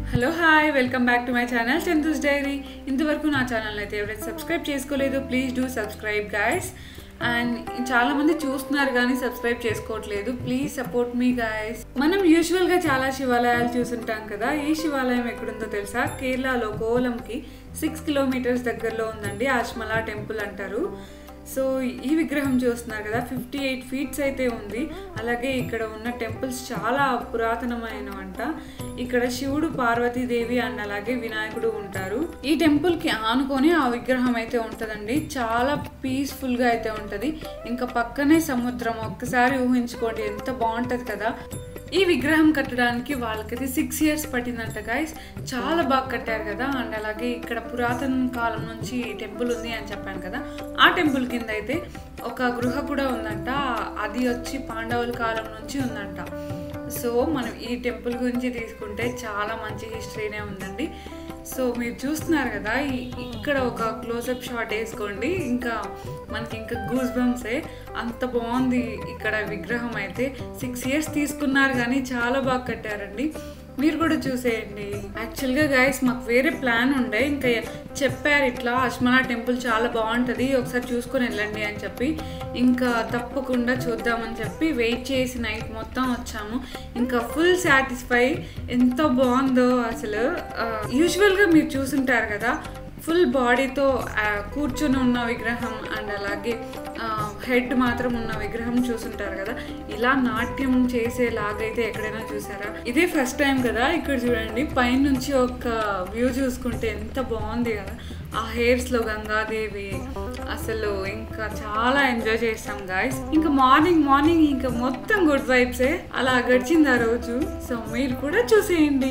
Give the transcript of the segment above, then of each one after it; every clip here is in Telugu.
hello hi welcome back to my channel Chandu's diary ఇంతవరకు నా ఛానల్ అయితే ఎవరైతే సబ్స్క్రైబ్ చేసుకోలేదు please do subscribe guys and చాలామంది చూస్తున్నారు కానీ సబ్స్క్రైబ్ చేసుకోవట్లేదు ప్లీజ్ సపోర్ట్ మీ గాయస్ మనం యూజువల్గా చాలా శివాలయాలు చూసుంటాం కదా ఈ శివాలయం ఎక్కడుందో తెలుసా కేరళలో కోలంకి సిక్స్ కిలోమీటర్స్ దగ్గరలో ఉందండి ఆశ్మలా టెంపుల్ అంటారు సో ఈ విగ్రహం చూస్తున్నారు కదా ఫిఫ్టీ ఎయిట్ ఫీట్స్ అయితే ఉంది అలాగే ఇక్కడ ఉన్న టెంపుల్స్ చాలా పురాతనమైనవంట ఇక్కడ శివుడు పార్వతీదేవి అండ్ అలాగే వినాయకుడు ఉంటారు ఈ టెంపుల్ కి ఆనుకొని ఆ విగ్రహం అయితే ఉంటుందండి చాలా పీస్ఫుల్ గా అయితే ఉంటది ఇంకా పక్కనే సముద్రం ఒక్కసారి ఊహించుకోండి ఎంత బాగుంటది కదా ఈ విగ్రహం కట్టడానికి వాళ్ళకైతే సిక్స్ ఇయర్స్ పట్టిందంట గాయస్ చాలా బాగా కట్టారు కదా అండ్ అలాగే ఇక్కడ పురాతన కాలం నుంచి ఈ టెంపుల్ ఉంది అని చెప్పాను కదా ఆ టెంపుల్ కింద అయితే ఒక గృహ కూడా ఉందంట అది వచ్చి పాండవుల కాలం నుంచి ఉందంట సో మనం ఈ టెంపుల్ గురించి తీసుకుంటే చాలా మంచి హిస్టరీనే ఉందండి సో మీరు చూస్తున్నారు కదా ఈ- ఇక్కడ ఒక క్లోజప్ షాట్ వేసుకోండి ఇంకా మనకి ఇంకా గూస్ బంప్సే అంత బాగుంది ఇక్కడ విగ్రహం అయితే సిక్స్ ఇయర్స్ తీసుకున్నారు కానీ చాలా బాగా కట్టారండి మీరు కూడా చూసేయండి యాక్చువల్గా గైస్ మాకు వేరే ప్లాన్ ఉండే ఇంకా చెప్పారు ఇట్లా అశ్మలా టెంపుల్ చాలా బాగుంటుంది ఒకసారి చూసుకొని వెళ్ళండి అని చెప్పి ఇంకా తప్పకుండా చూద్దామని చెప్పి వెయిట్ చేసి నైట్ మొత్తం వచ్చాము ఇంకా ఫుల్ సాటిస్ఫై ఎంత బాగుందో అసలు యూజువల్గా మీరు చూసుంటారు కదా ఫుల్ బాడీతో కూర్చొని ఉన్న విగ్రహం అండ్ అలాగే హెడ్ మాత్రం ఉన్న విగ్రహం చూసుంటారు కదా ఇలా నాట్యం చేసేలాగైతే ఎక్కడైనా చూసారా ఇదే ఫస్ట్ టైం కదా ఇక్కడ చూడండి పైనుంచి ఒక వ్యూ చూసుకుంటే ఎంత బాగుంది కదా ఆ హెయిర్స్ లో గంగాదేవి అసలు ఇంకా చాలా ఎంజాయ్ చేస్తాం గాయస్ ఇంకా మార్నింగ్ మార్నింగ్ ఇంకా మొత్తం గుడ్ వైబ్సే అలా గడిచింది ఆ రోజు సో మీరు కూడా చూసేయండి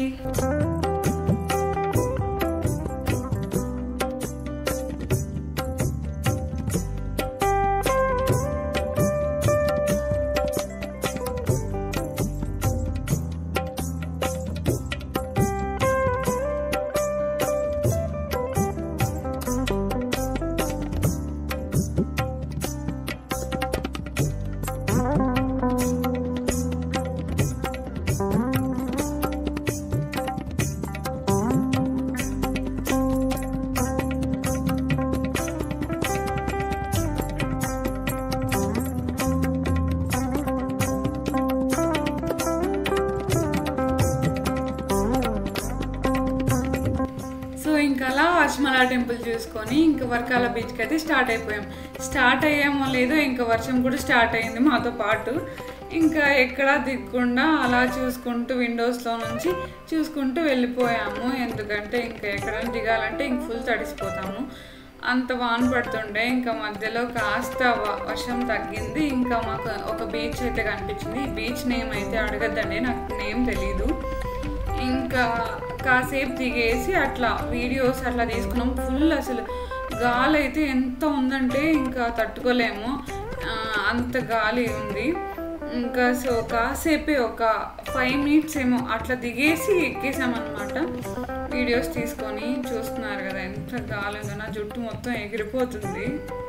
సో ఇంకా అలా అజ్మలా టెంపుల్ చూసుకొని ఇంకా వర్కాల బీచ్కి అయితే స్టార్ట్ అయిపోయాం స్టార్ట్ అయ్యామో లేదో ఇంకా వర్షం కూడా స్టార్ట్ అయింది మాతో పాటు ఇంకా ఎక్కడా దిగకుండా అలా చూసుకుంటూ విండోస్లో నుంచి చూసుకుంటూ వెళ్ళిపోయాము ఎందుకంటే ఇంకా ఎక్కడైనా దిగాలంటే ఇంక ఫుల్ తడిసిపోతాము అంత వాన పడుతుండే ఇంకా మధ్యలో కాస్త వ- వర్షం తగ్గింది ఇంకా మాకు ఒక బీచ్ అయితే కనిపించింది ఈ బీచ్ నేమ్ అయితే అడగద్దండి నాకు నేమ్ తెలీదు ఇంకా కాసేపు దిగేసి అట్లా వీడియోస్ అట్లా తీసుకున్నాం ఫుల్ అసలు గాలి అయితే ఎంత ఉందంటే ఇంకా తట్టుకోలేము ఆ, అంత గాలి ఉంది ఇంకా సో కాసేపే ఒక ఫైవ్ మినిట్స్ ఏమో అట్లా దిగేసి ఎక్కేసామన్నమాట వీడియోస్ తీసుకొని చూస్తున్నారు కదా ఎంత గాలి ఉందో నా జుట్టు మొత్తం ఎగిరిపోతుంది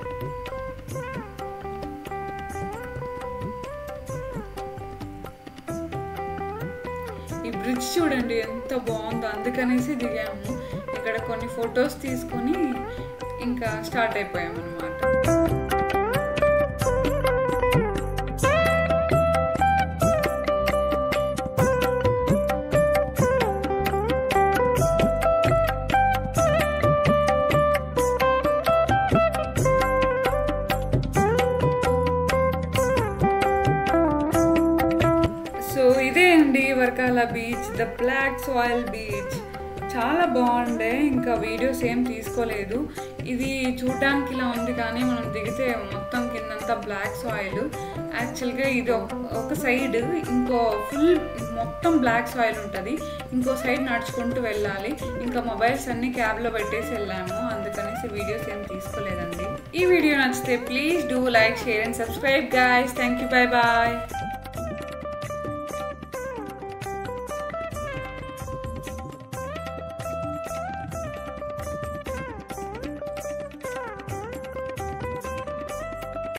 ఈ బ్రిడ్జ్ చూడండి ఎంత బాగుందో అందుకనేసి దిగాము ఇక్కడ కొన్ని ఫొటోస్ తీసుకొని ఇంకా స్టార్ట్ అయిపోయాం అనమాట సో ఇదే అండి Varkala beach the black soil beach చాలా బాగుండే ఇంకా వీడియోస్ ఏం తీసుకోలేదు ఇది చూడడానికి ఇలా ఉంది కానీ మనం దిగితే మొత్తం కిందంతా బ్లాక్ సాయిల్ యాక్చువల్గా ఇది ఒక- ఒక సైడ్ ఇంకో ఫుల్ మొత్తం బ్లాక్ సాయిల్ ఉంటుంది ఇంకో సైడ్ నడుచుకుంటూ వెళ్ళాలి ఇంకా మొబైల్స్ అన్ని క్యాబ్లో పెట్టేసి వెళ్ళాము అందుకనేసి వీడియోస్ ఏం తీసుకోలేదండి ఈ వీడియో నచ్చితే please do like share and subscribe guys thank you bye bye